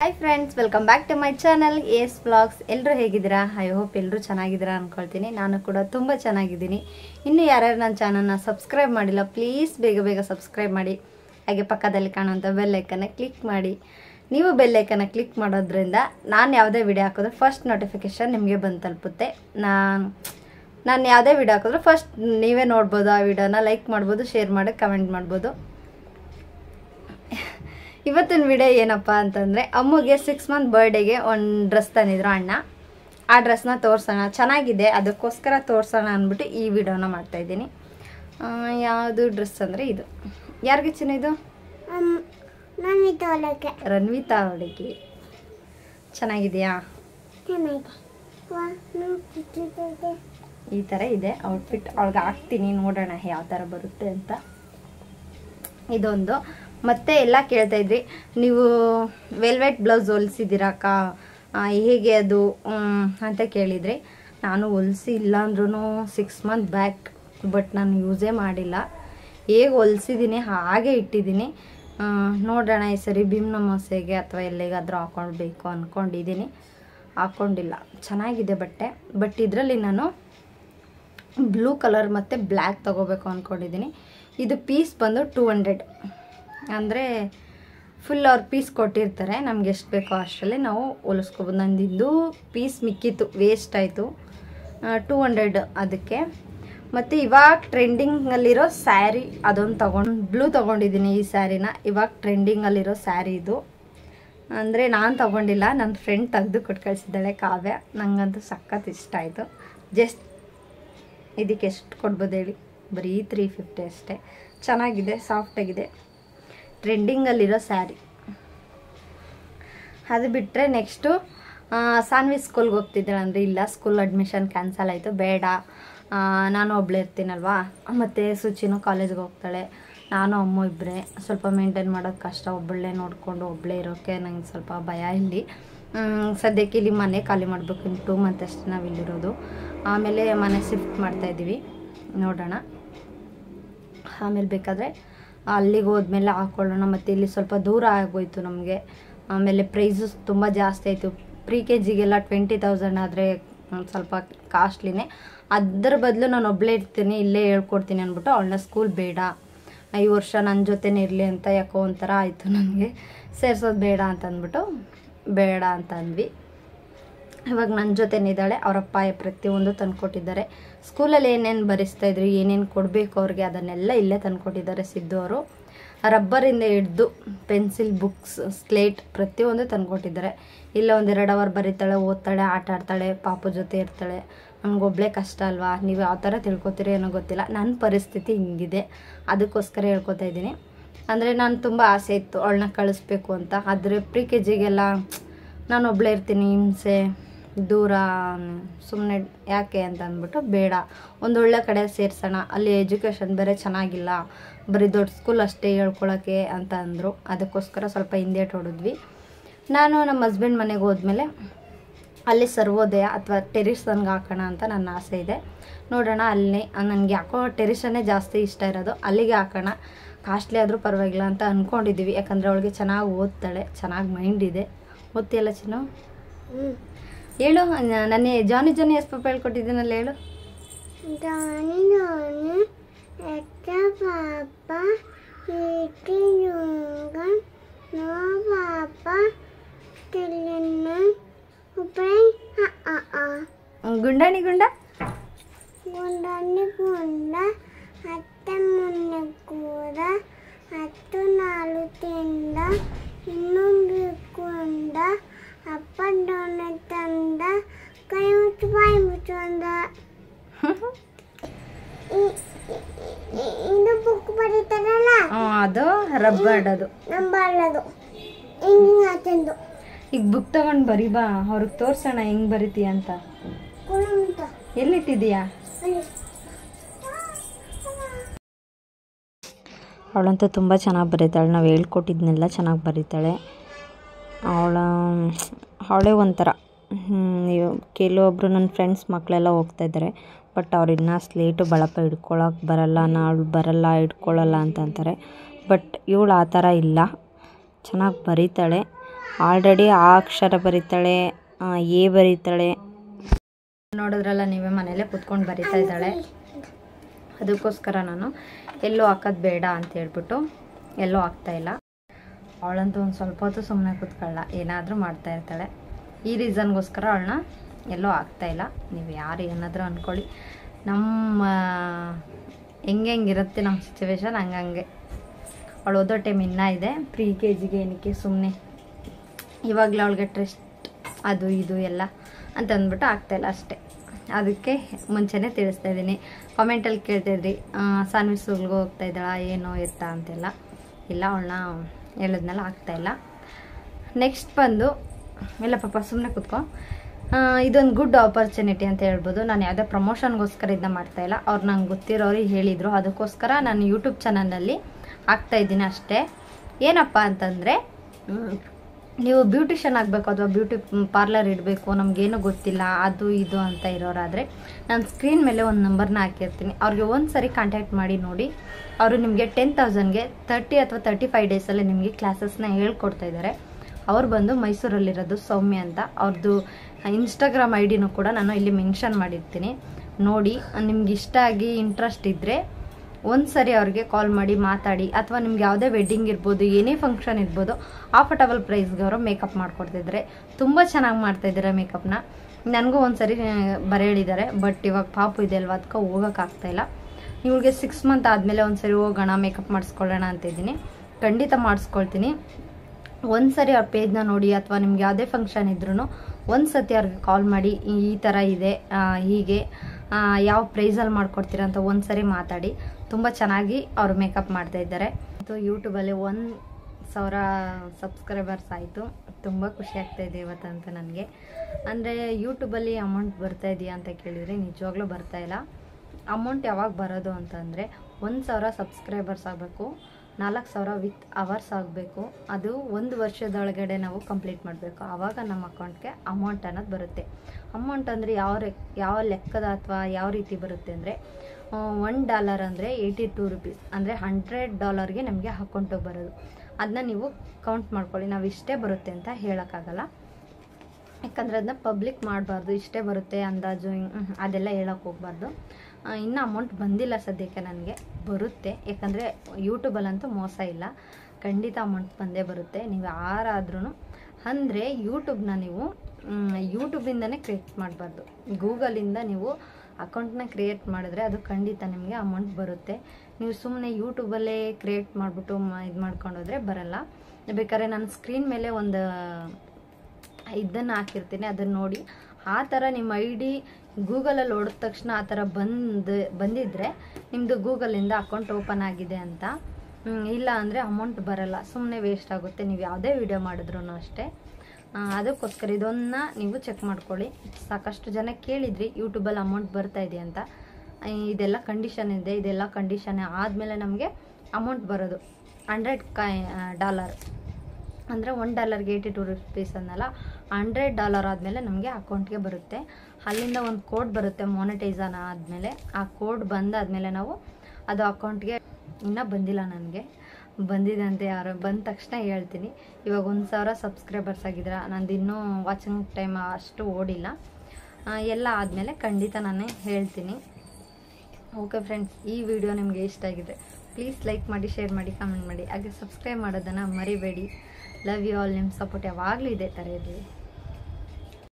hi friends welcome back to my channel S blogs ಎಲ್ಲರೂ ಹೇಗಿದ್ದೀರಾ I hope ಎಲ್ಲರೂ ಚೆನ್ನಾಗಿದ್ದೀರಾ ಅಂದ್ಕೊಳ್ತೀನಿ ನಾನು ಕೂಡ ತುಂಬ ಚೆನ್ನಾಗಿದ್ದೀನಿ ಇನ್ನು ಯಾರ್ಯಾರು ನನ್ನ ಚಾನಲ್ನ ಸಬ್ಸ್ಕ್ರೈಬ್ ಮಾಡಿಲ್ಲ ಪ್ಲೀಸ್ ಬೇಗ ಬೇಗ ಸಬ್ಸ್ಕ್ರೈಬ್ ಮಾಡಿ ಹಾಗೆ ಪಕ್ಕದಲ್ಲಿ ಕಾಣುವಂಥ ಬೆಲ್ಲೈಕನ್ನ ಕ್ಲಿಕ್ ಮಾಡಿ ನೀವು ಬೆಲ್ಲೈಕನ್ನ ಕ್ಲಿಕ್ ಮಾಡೋದ್ರಿಂದ ನಾನು ಯಾವುದೇ ವಿಡಿಯೋ ಹಾಕಿದ್ರೆ ಫಸ್ಟ್ ನೋಟಿಫಿಕೇಷನ್ ನಿಮಗೆ ಬಂದು ತಲುಪುತ್ತೆ ನಾನು ನಾನು ಯಾವುದೇ ವಿಡಿಯೋ ಹಾಕಿದ್ರೆ ಫಸ್ಟ್ ನೀವೇ ನೋಡ್ಬೋದು ಆ ವಿಡಿಯೋನ ಲೈಕ್ ಮಾಡ್ಬೋದು ಶೇರ್ ಮಾಡಿ ಕಮೆಂಟ್ ಮಾಡ್ಬೋದು ಇವತ್ತಿನ ವಿಡಿಯೋ ಏನಪ್ಪ ಅಂತಂದರೆ ಅಮ್ಮಗೆ ಸಿಕ್ಸ್ ಮಂತ್ ಬರ್ಡೇಗೆ ಒಂದು ಡ್ರೆಸ್ ತಂದಿದ್ರು ಅಣ್ಣ ಆ ಡ್ರೆಸ್ನ ತೋರಿಸೋಣ ಚೆನ್ನಾಗಿದೆ ಅದಕ್ಕೋಸ್ಕರ ತೋರಿಸೋಣ ಅಂದ್ಬಿಟ್ಟು ಈ ವಿಡಿಯೋನ ಮಾಡ್ತಾಯಿದ್ದೀನಿ ಯಾವುದು ಡ್ರೆಸ್ ಅಂದರೆ ಇದು ಯಾರಿಗೆ ಚಿನ್ನ ಇದು ನಾನು ತೊಗೊಳಕ್ಕೆ ರನ್ವಿತಾ ಅವಳಿಗೆ ಚೆನ್ನಾಗಿದೆಯಾ ಚೆನ್ನಾಗಿದೆ ಒಂದು ಕಿಟ್ಟಿದೆ ಈ ಥರ ಇದೆ ಔಟ್ಫಿಟ್ ಅವಳಿಗೆ ಹಾಕ್ತೀನಿ ನೋಡೋಣ ಯಾವ ಥರ ಬರುತ್ತೆ ಅಂತ ಇದೊಂದು ಮತ್ತೆ ಎಲ್ಲ ಕೇಳ್ತಾ ಇದ್ರಿ ನೀವು ವೆಲ್ವೆಟ್ ಬ್ಲೌಸ್ ಹೊಲಿಸಿದ್ದೀರಾ ಅಕ್ಕ ಆ, ಹೇಗೆ ಅದು ಮ್, ಅಂತ ಕೇಳಿದ್ರಿ ನಾನು ಹೊಲಿಸಿ ಇಲ್ಲ ಅಂದ್ರೂ ಸಿಕ್ಸ್ ಮಂತ್ ಬ್ಯಾಕ್ ಬಟ್ ನಾನು ಯೂಸೇ ಮಾಡಿಲ್ಲ ಹೇಗೆ ಹೊಲಿಸಿದ್ದೀನಿ ಹಾಗೆ ಇಟ್ಟಿದ್ದೀನಿ ಆ, ನೋಡೋಣ ಈ ಸರಿ ಭೀಮ್ ನಮೋಸೆಗೆ ಅಥವಾ ಎಲ್ಲಿಗಾದರೂ ಹಾಕೊಳ್ಬೇಕು ಅಂದ್ಕೊಂಡಿದ್ದೀನಿ ಹಾಕ್ಕೊಂಡಿಲ್ಲ ಚೆನ್ನಾಗಿದೆ ಬಟ್ಟೆ ಬಟ್ ಇದರಲ್ಲಿ ನಾನು ಬ್ಲೂ ಕಲರ್ ಮತ್ತು ಬ್ಲ್ಯಾಕ್ ತೊಗೋಬೇಕು ಅಂದ್ಕೊಂಡಿದ್ದೀನಿ ಇದು ಪೀಸ್ ಬಂದು ಟೂ ಹಂಡ್ರೆಡ್ ಅಂದರೆ ಫುಲ್ ಅವ್ರು ಪೀಸ್ ಕೊಟ್ಟಿರ್ತಾರೆ ನಮ್ಗೆ ಎಷ್ಟು ಬೇಕೋ ಅಷ್ಟರಲ್ಲಿ ನಾವು ಹೊಲಿಸ್ಕೊಬೋದು ನಂದಿದ್ದು ಪೀಸ್ ಮಿಕ್ಕಿತ್ತು ವೇಸ್ಟ್ ಆಯಿತು ಟೂ ಹಂಡ್ರೆಡ್ ಅದಕ್ಕೆ ಮತ್ತು ಇವಾಗ ಟ್ರೆಂಡಿಂಗಲ್ಲಿರೋ ಸ್ಯಾರಿ ಅದೊಂದು ತೊಗೊಂಡು ಬ್ಲೂ ತೊಗೊಂಡಿದ್ದೀನಿ ಈ ಸ್ಯಾರಿನ ಇವಾಗ ಟ್ರೆಂಡಿಂಗಲ್ಲಿರೋ ಸ್ಯಾರಿ ಇದು ಅಂದರೆ ನಾನು ತೊಗೊಂಡಿಲ್ಲ ನನ್ನ ಫ್ರೆಂಡ್ ತೆಗೆದು ಕೊಟ್ಟು ಕಳಿಸಿದ್ದಾಳೆ ಕಾವ್ಯ ನನಗಂತೂ ಸಖತ್ ಇಷ್ಟ ಆಯಿತು ಜಸ್ಟ್ ಇದಕ್ಕೆ ಎಷ್ಟು ಕೊಡ್ಬೋದು ಹೇಳಿ ಬರೀ ತ್ರೀ ಫಿಫ್ಟಿ ಅಷ್ಟೇ ಚೆನ್ನಾಗಿದೆ ಸಾಫ್ಟಾಗಿದೆ ಟ್ರೆಂಡಿಂಗಲ್ಲಿರೋ ಸ್ಯಾರಿ ಅದು ಬಿಟ್ಟರೆ ನೆಕ್ಸ್ಟು ಸಾನ್ವಿ ಸ್ಕೂಲ್ಗೆ ಹೋಗ್ತಿದ್ದಾಳೆ ಅಂದರೆ ಇಲ್ಲ ಸ್ಕೂಲ್ ಅಡ್ಮಿಷನ್ ಕ್ಯಾನ್ಸಲ್ ಆಯಿತು ಬೇಡ ಆ, ನಾನು ಒಬ್ಬಳೇ ಇರ್ತೀನಲ್ವಾ ಮತ್ತು ಸುಚಿನೂ ಕಾಲೇಜ್ಗೆ ಹೋಗ್ತಾಳೆ ನಾನು ಅಮ್ಮ ಇಬ್ಬರೇ ಸ್ವಲ್ಪ ಮೇಂಟೈನ್ ಮಾಡೋದು ಕಷ್ಟ ಒಬ್ಬಳೇ ನೋಡಿಕೊಂಡು ಒಬ್ಬಳೇ ಇರೋಕ್ಕೆ ನಂಗೆ ಸ್ವಲ್ಪ ಭಯ ಇಲ್ಲಿ ಮ್, ಸದ್ಯಕ್ಕೆ ಇಲ್ಲಿ ಮನೆ ಖಾಲಿ ಮಾಡಬೇಕು ಇನ್ನು ಟೂ ಮಂತ್ ಅಷ್ಟೇ ನಾವು ಇಲ್ಲಿರೋದು ಆಮೇಲೆ ಮನೆ ಶಿಫ್ಟ್ ಮಾಡ್ತಾಯಿದ್ದೀವಿ ನೋಡೋಣ ಆಮೇಲೆ ಬೇಕಾದರೆ ಅಲ್ಲಿಗೆ ಹೋದ್ಮೇಲೆ ಹಾಕ್ಕೊಳ್ಳೋಣ ಮತ್ತು ಇಲ್ಲಿ ಸ್ವಲ್ಪ ದೂರ ಆಗೋಯ್ತು ನಮಗೆ ಆಮೇಲೆ ಪ್ರೈಸಸ್ ತುಂಬ ಜಾಸ್ತಿ ಆಯಿತು ಪ್ರಿ ಕೆ ಜಿಗೆಲ್ಲ ಟ್ವೆಂಟಿ ತೌಸಂಡ್ ಆದರೆ ಸ್ವಲ್ಪ ಕಾಸ್ಟ್ಲಿನೇ ಅದ್ರ ಬದಲು ನಾನು ಒಬ್ಬಳೇ ಇರ್ತೀನಿ ಇಲ್ಲೇ ಹೇಳ್ಕೊಡ್ತೀನಿ ಅಂದ್ಬಿಟ್ಟು ಅವಳನ್ನ ಸ್ಕೂಲ್ ಬೇಡ ಈ ವರ್ಷ ನನ್ನ ಜೊತೆನೇ ಇರಲಿ ಅಂತ ಯಾಕೋ ಒಂಥರ ಆಯಿತು ನನಗೆ ಸೇರ್ಸೋದು ಬೇಡ ಅಂತ ಅಂದ್ಬಿಟ್ಟು ಬೇಡ ಅಂತ ಅಂದ್ವಿ ಇವಾಗ ನನ್ನ ಜೊತೆನಿದ್ದಾಳೆ ಅವರಪ್ಪ ಪ್ರತಿಯೊಂದು ತಂದ್ಕೊಟ್ಟಿದ್ದಾರೆ ಸ್ಕೂಲಲ್ಲಿ ಏನೇನು ಬರೆಸ್ತಾ ಇದ್ರು ಏನೇನು ಕೊಡಬೇಕು ಅವ್ರಿಗೆ ಅದನ್ನೆಲ್ಲ ಇಲ್ಲೇ ತಂದ್ಕೊಟ್ಟಿದ್ದಾರೆ ಸಿದ್ದು ಅವರು ರಬ್ಬರಿಂದ ಹಿಡ್ದು ಪೆನ್ಸಿಲ್ ಬುಕ್ಸ್ ಸ್ಲೇಟ್ ಪ್ರತಿಯೊಂದು ತಂದ್ಕೊಟ್ಟಿದ್ದಾರೆ ಇಲ್ಲ ಒಂದೆರಡು ಅವರ್ ಬರೀತಾಳೆ ಓದ್ತಾಳೆ ಆಟ ಆಡ್ತಾಳೆ ಪಾಪು ಜೊತೆ ಇರ್ತಾಳೆ ನನಗೊಬ್ಳೆ ಕಷ್ಟ ಅಲ್ವಾ ನೀವು ಯಾವ ಥರ ತಿಳ್ಕೊತೀರಿ ಏನೋ ಗೊತ್ತಿಲ್ಲ ನನ್ನ ಪರಿಸ್ಥಿತಿ ಹಿಂಗಿದೆ ಅದಕ್ಕೋಸ್ಕರ ಹೇಳ್ಕೊತಾ ಇದ್ದೀನಿ ಅಂದರೆ ನಾನು ತುಂಬ ಆಸೆ ಇತ್ತು ಅವಳನ್ನ ಕಳಿಸ್ಬೇಕು ಅಂತ ಆದರೆ ಪ್ರಿ ಕೆ ಜಿಗೆಲ್ಲ ನಾನು ಒಬ್ಬಳೇ ಇರ್ತೀನಿ ಹಿಂಸೆ ದೂರ ಸುಮ್ಮನೆ ಯಾಕೆ ಅಂತ ಅಂದ್ಬಿಟ್ಟು ಬೇಡ ಒಂದು ಒಳ್ಳೆ ಕಡೆ ಸೇರ್ಸೋಣ ಅಲ್ಲಿ ಎಜುಕೇಷನ್ ಬೇರೆ ಚೆನ್ನಾಗಿಲ್ಲ ಬರೀ ದೊಡ್ಡ ಸ್ಕೂಲ್ ಅಷ್ಟೇ ಹೇಳ್ಕೊಳಕ್ಕೆ ಅಂತ ಅಂದರು ಅದಕ್ಕೋಸ್ಕರ ಸ್ವಲ್ಪ ಹಿಂದೇಟ್ ಹೊಡಿದ್ವಿ ನಾನು ನಮ್ಮ ಹಸ್ಬೆಂಡ್ ಮನೆಗೆ ಹೋದ್ಮೇಲೆ ಅಲ್ಲಿ ಸರ್ವೋದಯ ಅಥವಾ ಟೆರಿಸ್ ನನಗೆ ಹಾಕೋಣ ಅಂತ ನನ್ನ ಆಸೆ ಇದೆ ನೋಡೋಣ ಅಲ್ಲಿ ನನಗೆ ಯಾಕೋ ಟೆರಿಸನ್ನೇ ಜಾಸ್ತಿ ಇಷ್ಟ ಇರೋದು ಅಲ್ಲಿಗೆ ಹಾಕೋಣ ಕಾಸ್ಟ್ಲಿ ಆದರೂ ಪರವಾಗಿಲ್ಲ ಅಂತ ಅಂದ್ಕೊಂಡಿದ್ದೀವಿ ಯಾಕಂದರೆ ಅವಳಿಗೆ ಚೆನ್ನಾಗಿ ಓದ್ತಾಳೆ ಚೆನ್ನಾಗಿ ಮೈಂಡ್ ಇದೆ ಓದ್ತಿಯಲ್ಲ ಚಿನ್ನು ಹ್ಞೂ ಹೇಳು ನ- ನನ್ನ ಜಾನಿ ಜಾನಿ ಎಸ್ ಪಾಪ ಹೇಳ್ಕೊಟ್ಟಿದ್ದೀನಲ್ಲ ಹೇಳು ದಾನಿ ದಾನಿ ಎಕ್ಕ ಪಾಪ ಈಟಿ ಯುಂಗ ನೋ ಪಾಪ ತಿಳಿನ ಉಪೈ ಅ ಅ ಅ ಗುಂಡಾಣಿ ಗುಂಡ ಗುಂಡನಿ ಗುಂಡ ಅತ್ತ ಮುನ್ನ ಕೂರ ಹತ್ತು ನಾಲು ತಿಂದ ಇನ್ನೊಂದು ಕುಂಡ ಅಪ್ಪ ಡೋನ ತಂದ ಕೈ ಮುಚ್ಚು ಬಾಯಿ ಮುಚ್ಚು ಅಂದ ಇ- ಇ- ಇ- ಇದು ಬುಕ್ ಬರೀತಾರಲ್ಲ ಅದು ರಬ್ಬರ್ಡ್ ಅದು ನಂಬಲ್ಲದು ಹಿಂಗಿಂಗ್ ಹಾಕಿಂದು ಈಗ ಬುಕ್ ತಗೊಂಡು ಬರಿ ಬಾ ಅವ್ರಿಗೆ ತೋರ್ಸೋಣ ಹೆಂಗ್ ಬರಿತೀಯ ಅಂತ ಕುಳಂತ ಎಲ್ಲಿಟ್ಟಿದೀಯಾ ಅಲ್ಲಿ ಅವಳಂತೂ ತುಂಬ ಚೆನ್ನಾಗಿ ಬರೀತಾಳೆ ನಾವು ಹೇಳ್ಕೊಟ್ಟಿದ್ನೆಲ್ಲ ಚೆನ್ನಾಗಿ ಬರೀತಾಳೆ ಅವಳ ಅವಳೇ ಒಂಥರ ನೀವು ಕೆಲವೊಬ್ಬರು ನನ್ನ ಫ್ರೆಂಡ್ಸ್ ಮಕ್ಕಳೆಲ್ಲ ಹೋಗ್ತಾ ಇದ್ದಾರೆ ಬಟ್ ಅವ್ರು ಇನ್ನೂ ಸ್ಲೇಟು ಬಳಪ ಹಿಡ್ಕೊಳಕ್ಕೆ ಬರಲ್ಲ ನಾಳು ಬರಲ್ಲ ಹಿಡ್ಕೊಳ್ಳಲ್ಲ ಅಂತ ಅಂತಾರೆ ಬಟ್ ಇವಳು ಆ ಥರ ಇಲ್ಲ ಚೆನ್ನಾಗಿ ಬರೀತಾಳೆ ಆಲ್ರೆಡಿ ಆ ಅಕ್ಷರ ಬರೀತಾಳೆ ಆ, ಎ ಬರೀತಾಳೆ ನೋಡಿದ್ರಲ್ಲ ನೀವೇ ಮನೇಲೆ ಕುತ್ಕೊಂಡು ಬರಿತಾ ಇದ್ದಾಳೆ ಅದಕ್ಕೋಸ್ಕರ ನಾನು ಎಲ್ಲೂ ಹಾಕೋದು ಬೇಡ ಅಂತ ಹೇಳ್ಬಿಟ್ಟು ಎಲ್ಲೂ ಹಾಕ್ತಾ ಇಲ್ಲ ಅವಳಂತೂ ಒಂದು ಸ್ವಲ್ಪ ಹೊತ್ತು ಸುಮ್ಮನೆ ಕೂತ್ಕೊಳ್ಳ ಏನಾದರೂ ಮಾಡ್ತಾ ಇರ್ತಾಳೆ ಈ ರೀಸನ್ಗೋಸ್ಕರ ಅವಳನ್ನ ಎಲ್ಲೂ ಆಗ್ತಾ ಇಲ್ಲ ನೀವು ಯಾರು ಏನಾದರೂ ಅಂದ್ಕೊಳ್ಳಿ ನಮ್ಮ ಹೆಂಗೆ ಹೆಂಗಿರುತ್ತೆ ನಮ್ಮ ಸಿಚುವೇಶನ್ ಹಂಗಂಗೆ ಅವಳು ಓದೋ ಟೈಮ್ ಇನ್ನೂ ಇದೆ ಪ್ರೀ ಕೆ ಜಿಗೆ ಏನಕ್ಕೆ ಸುಮ್ಮನೆ ಇವಾಗಲೇ ಅವಳಿಗೆ ಟ್ರೆಸ್ಟ್ ಅದು ಇದು ಎಲ್ಲ ಅಂತ ಅಂದ್ಬಿಟ್ಟು ಆಗ್ತಾಯಿಲ್ಲ ಅಷ್ಟೇ ಅದಕ್ಕೆ ಮುಂಚೆನೇ ತಿಳಿಸ್ತಾ ಇದ್ದೀನಿ ಕಾಮೆಂಟಲ್ಲಿ ಕೇಳ್ತಾಯಿದ್ರಿ ಸಾನ್ವಿ ಸ್ಕೂಲ್ಗೆ ಹೋಗ್ತಾ ಇದ್ದಾಳ ಏನೋ ಎತ್ತ ಅಂತೆಲ್ಲ ಇಲ್ಲ ಅವಳನ್ನ ಹೇಳಿದ್ನೆಲ್ಲ ಆಗ್ತಾಯಿಲ್ಲ ನೆಕ್ಸ್ಟ್ ಬಂದು ಇಲ್ಲ ಪಾಪ ಸುಮ್ಮನೆ ಕೂತ್ಕೊ ಆ, ಇದೊಂದು ಗುಡ್ ಆಪರ್ಚುನಿಟಿ ಅಂತ ಹೇಳ್ಬೋದು ನಾನು ಯಾವುದೇ ಪ್ರಮೋಷನ್ಗೋಸ್ಕರ ಇದನ್ನ ಮಾಡ್ತಾ ಇಲ್ಲ ಅವ್ರು ನಂಗೆ ಗೊತ್ತಿರೋರು ಹೇಳಿದರು ಅದಕ್ಕೋಸ್ಕರ ನಾನು ಯೂಟ್ಯೂಬ್ ಚಾನಲಲ್ಲಿ ಹಾಕ್ತಾ ಇದ್ದೀನಿ ಅಷ್ಟೇ ಏನಪ್ಪ ಅಂತಂದರೆ ನೀವು ಬ್ಯೂಟಿಷಿಯನ್ ಆಗಬೇಕು ಅಥವಾ ಬ್ಯೂಟಿ ಪಾರ್ಲರ್ ಇಡಬೇಕು ನಮಗೇನು ಗೊತ್ತಿಲ್ಲ ಅದು ಇದು ಅಂತ ಇರೋರಾದರೆ ನಾನು ಸ್ಕ್ರೀನ್ ಮೇಲೆ ಒಂದು ನಂಬರ್ನ ಹಾಕಿರ್ತೀನಿ ಅವ್ರಿಗೆ ಒಂದು ಸರಿ ಕಾಂಟ್ಯಾಕ್ಟ್ ಮಾಡಿ ನೋಡಿ ಅವರು ನಿಮಗೆ ಟೆನ್ ತೌಸಂಡ್ಗೆ ತರ್ಟಿ ಅಥವಾ ತರ್ಟಿ ಫೈವ್ ಡೇಸಲ್ಲಿ ನಿಮಗೆ ಕ್ಲಾಸಸ್ನ ಹೇಳ್ಕೊಡ್ತಾ ಇದ್ದಾರೆ ಅವ್ರು ಬಂದು ಮೈಸೂರಲ್ಲಿರೋದು ಸೌಮ್ಯ ಅಂತ ಅವ್ರದ್ದು ಇನ್ಸ್ಟಾಗ್ರಾಮ್ ಐ ಡಿನೂ ಕೂಡ ನಾನು ಇಲ್ಲಿ ಮೆನ್ಷನ್ ಮಾಡಿರ್ತೀನಿ ನೋಡಿ ನಿಮ್ಗೆ ಇಷ್ಟ ಆಗಿ ಇಂಟ್ರೆಸ್ಟ್ ಇದ್ದರೆ ಒಂದು ಸರಿ ಅವ್ರಿಗೆ ಕಾಲ್ ಮಾಡಿ ಮಾತಾಡಿ ಅಥವಾ ನಿಮ್ಗೆ ಯಾವುದೇ ವೆಡ್ಡಿಂಗ್ ಇರ್ಬೋದು ಏನೇ ಫಂಕ್ಷನ್ ಇರ್ಬೋದು ಆಫರ್ಟಬಲ್ ಪ್ರೈಸ್ಗೆ ಅವರು ಮೇಕಪ್ ಮಾಡ್ಕೊಡ್ತಿದ್ದಾರೆ ತುಂಬ ಚೆನ್ನಾಗಿ ಮಾಡ್ತಾಯಿದ್ದಾರೆ ಮೇಕಪ್ನ ನನಗೂ ಒಂದು ಸರಿ ಬರೆ ಹೇಳಿದ್ದಾರೆ ಬಟ್ ಇವಾಗ ಪಾಪು ಇದೆ ಅಲ್ವಾ ಅದಕ್ಕೆ ಹೋಗೋಕ್ಕಾಗ್ತಾಯಿಲ್ಲ ಇವಳಿಗೆ ಸಿಕ್ಸ್ ಮಂತ್ ಆದಮೇಲೆ ಒಂದು ಸರಿ ಹೋಗೋಣ ಮೇಕಪ್ ಮಾಡಿಸ್ಕೊಳ್ಳೋಣ ಅಂತಿದ್ದೀನಿ ಖಂಡಿತ ಮಾಡಿಸ್ಕೊಳ್ತೀನಿ ಒಂದು ಸರಿ ಅವ್ರ ಪೇಜ್ನ ನೋಡಿ ಅಥವಾ ನಿಮ್ಗೆ ಯಾವುದೇ ಫಂಕ್ಷನ್ ಇದ್ರೂ ಒಂದು ಸತಿ ಅವ್ರಿಗೆ ಕಾಲ್ ಮಾಡಿ ಈ ಈ ಥರ ಇದೆ ಆ, ಹೀಗೆ ಆ, ಯಾವ ಪ್ರೈಸಲ್ಲಿ ಮಾಡ್ಕೊಡ್ತೀರಾ ಅಂತ ಒಂದು ಸರಿ ಮಾತಾಡಿ ತುಂಬ ಚೆನ್ನಾಗಿ ಅವರು ಮೇಕಪ್ ಮಾಡ್ತಾ ಇದ್ದಾರೆ ಮತ್ತು ಯೂಟ್ಯೂಬಲ್ಲಿ ಒಂದು ಸಾವಿರ ಸಬ್ಸ್ಕ್ರೈಬರ್ಸ್ ಆಯಿತು ತುಂಬ ಖುಷಿ ಆಗ್ತಾ ಇದೆ ಇವತ್ತಂತ ನನಗೆ ಅಂದರೆ ಯೂಟ್ಯೂಬಲ್ಲಿ ಅಮೌಂಟ್ ಬರ್ತಾ ಇದೆಯಾ ಅಂತ ಕೇಳಿದರೆ ನಿಜವಾಗ್ಲೂ ಬರ್ತಾ ಇಲ್ಲ ಅಮೌಂಟ್ ಯಾವಾಗ ಬರೋದು ಅಂತಂದರೆ ಒಂದು ಸಾವಿರ ಸಬ್ಸ್ಕ್ರೈಬರ್ಸ್ ಆಗಬೇಕು ನಾಲ್ಕು ಸಾವಿರ ವಿತ್ ಅವರ್ಸ್ ಆಗಬೇಕು ಅದು ಒಂದು ವರ್ಷದೊಳಗಡೆ ನಾವು ಕಂಪ್ಲೀಟ್ ಮಾಡಬೇಕು ಆವಾಗ ನಮ್ಮ ಅಕೌಂಟ್ಗೆ ಅಮೌಂಟ್ ಅನ್ನೋದು ಬರುತ್ತೆ ಅಮೌಂಟ್ ಅಂದರೆ ಯಾವ ರೆ ಯಾವ ಲೆಕ್ಕದ ಅಥವಾ ಯಾವ ರೀತಿ ಬರುತ್ತೆ ಅಂದರೆ ಒನ್ ಡಾಲರ್ ಅಂದರೆ ಏಯ್ಟಿ ಟೂ ರುಪೀಸ್ ಅಂದರೆ ಹಂಡ್ರೆಡ್ ಡಾಲರ್ಗೆ ನಮಗೆ ಅಕೌಂಟಿಗೆ ಬರೋದು ಅದನ್ನ ನೀವು ಕೌಂಟ್ ಮಾಡ್ಕೊಳ್ಳಿ ನಾವು ಇಷ್ಟೇ ಬರುತ್ತೆ ಅಂತ ಹೇಳೋಕ್ಕಾಗಲ್ಲ ಯಾಕಂದರೆ ಅದನ್ನ ಪಬ್ಲಿಕ್ ಮಾಡಬಾರ್ದು ಇಷ್ಟೇ ಬರುತ್ತೆ ಅಂದಾಜು ಹಿಂಗ್- ಹ್ಮ್, ಅದೆಲ್ಲ ಹೇಳೋಕೆ ಹೋಗ್ಬಾರ್ದು ಇನ್ನೂ ಅಮೌಂಟ್ ಬಂದಿಲ್ಲ ಸದ್ಯಕ್ಕೆ ನನಗೆ ಬರುತ್ತೆ ಯಾಕಂದರೆ ಯೂಟ್ಯೂಬಲ್ಲಂತೂ ಮೋಸ ಇಲ್ಲ ಖಂಡಿತ ಅಮೌಂಟ್ ಬಂದೇ ಬರುತ್ತೆ ನೀವು ಯಾರಾದ್ರೂ ಅಂದರೆ ಯೂಟ್ಯೂಬ್ನ ನೀವು ಯೂಟ್ಯೂಬಿಂದನೇ ಕ್ರಿಯೇಟ್ ಮಾಡಬಾರ್ದು ಗೂಗಲಿಂದ ನೀವು ಅಕೌಂಟ್ನ ಕ್ರಿಯೇಟ್ ಮಾಡಿದ್ರೆ ಅದು ಖಂಡಿತ ನಿಮಗೆ ಅಮೌಂಟ್ ಬರುತ್ತೆ ನೀವು ಸುಮ್ಮನೆ ಯೂಟ್ಯೂಬಲ್ಲೇ ಕ್ರಿಯೇಟ್ ಮಾಡಿಬಿಟ್ಟು ಇದು ಮಾಡ್ಕೊಂಡೋದ್ರೆ ಬರಲ್ಲ ಬೇಕಾದ್ರೆ ನಾನು ಸ್ಕ್ರೀನ್ ಮೇಲೆ ಒಂದು ಇದನ್ನು ಹಾಕಿರ್ತೀನಿ ಅದನ್ನು ನೋಡಿ ಆ ಥರ ನಿಮ್ಮ ಐ ಡಿ ಗೂಗಲಲ್ಲಿ ಹೊಡೆದ ತಕ್ಷಣ ಆ ಥರ ಬಂದು ಬಂದಿದ್ದರೆ ನಿಮ್ಮದು ಗೂಗಲಿಂದ ಅಕೌಂಟ್ ಓಪನ್ ಆಗಿದೆ ಅಂತ ಹ್ಮ್, ಇಲ್ಲ ಅಂದರೆ ಅಮೌಂಟ್ ಬರಲ್ಲ ಸುಮ್ಮನೆ ವೇಸ್ಟ್ ಆಗುತ್ತೆ ನೀವು ಯಾವುದೇ ವಿಡಿಯೋ ಮಾಡಿದ್ರು ಅಷ್ಟೇ ಆ, ಅದಕ್ಕೋಸ್ಕರ ಇದನ್ನ ನೀವು ಚೆಕ್ ಮಾಡ್ಕೊಳ್ಳಿ ಸಾಕಷ್ಟು ಜನ ಕೇಳಿದ್ರಿ ಯೂಟ್ಯೂಬಲ್ಲಿ ಅಮೌಂಟ್ ಬರ್ತಾ ಇದೆ ಅಂತ ಆ, ಇದೆಲ್ಲ ಕಂಡೀಷನ್ ಇದೆ ಇದೆಲ್ಲ ಕಂಡೀಷನ್ ಆದಮೇಲೆ ನಮಗೆ ಅಮೌಂಟ್ ಬರೋದು ಹಂಡ್ರೆಡ್ ಕಾಯ್ ಡಾಲರ್ ಅಂದರೆ ಒನ್ ಡಾಲರ್ಗೆ ಏಯ್ಟಿ ಟು ರುಪೀಸ್ ಅನ್ನಲ್ಲ ಹಂಡ್ರೆಡ್ ಡಾಲರ್ ಆದಮೇಲೆ ನಮಗೆ ಅಕೌಂಟ್ಗೆ ಬರುತ್ತೆ ಅಲ್ಲಿಂದ ಒಂದು ಕೋಡ್ ಬರುತ್ತೆ ಮೊನಿಟೈಸನ್ ಆದಮೇಲೆ ಆ ಕೋಡ್ ಬಂದಾದಮೇಲೆ ನಾವು ಅದು ಅಕೌಂಟ್ಗೆ ಇನ್ನೂ ಬಂದಿಲ್ಲ ನನಗೆ ಬಂದಿದೆ ಅಂತ ಯಾರು ಬಂದ ತಕ್ಷಣ ಹೇಳ್ತೀನಿ ಇವಾಗ ಒಂದು ಸಾವಿರ ಸಬ್ಸ್ಕ್ರೈಬರ್ಸ್ ಆಗಿದ್ರೆ ನಂದು ಇನ್ನೂ ವಾಚಿಂಗ್ ಟೈಮ್ ಅಷ್ಟು ಓಡಿಲ್ಲ ಆ, ಎಲ್ಲ ಆದಮೇಲೆ ಖಂಡಿತ ನಾನು ಹೇಳ್ತೀನಿ ಓಕೆ ಫ್ರೆಂಡ್ಸ್ ಈ ವಿಡಿಯೋ ನಿಮಗೆ ಇಷ್ಟ ಆಗಿದೆ ಪ್ಲೀಸ್ ಲೈಕ್ ಮಾಡಿ ಶೇರ್ ಮಾಡಿ ಕಮೆಂಟ್ ಮಾಡಿ ಹಾಗೆ ಸಬ್ಸ್ಕ್ರೈಬ್ ಮಾಡೋದನ್ನು ಮರಿಬೇಡಿ ಲವ್ ಯು ಆಲ್ ನಿಮ್ಮ ಸಪೋರ್ಟ್ ಯಾವಾಗಲೂ ಇದೇ ಥರ ಇರಲಿ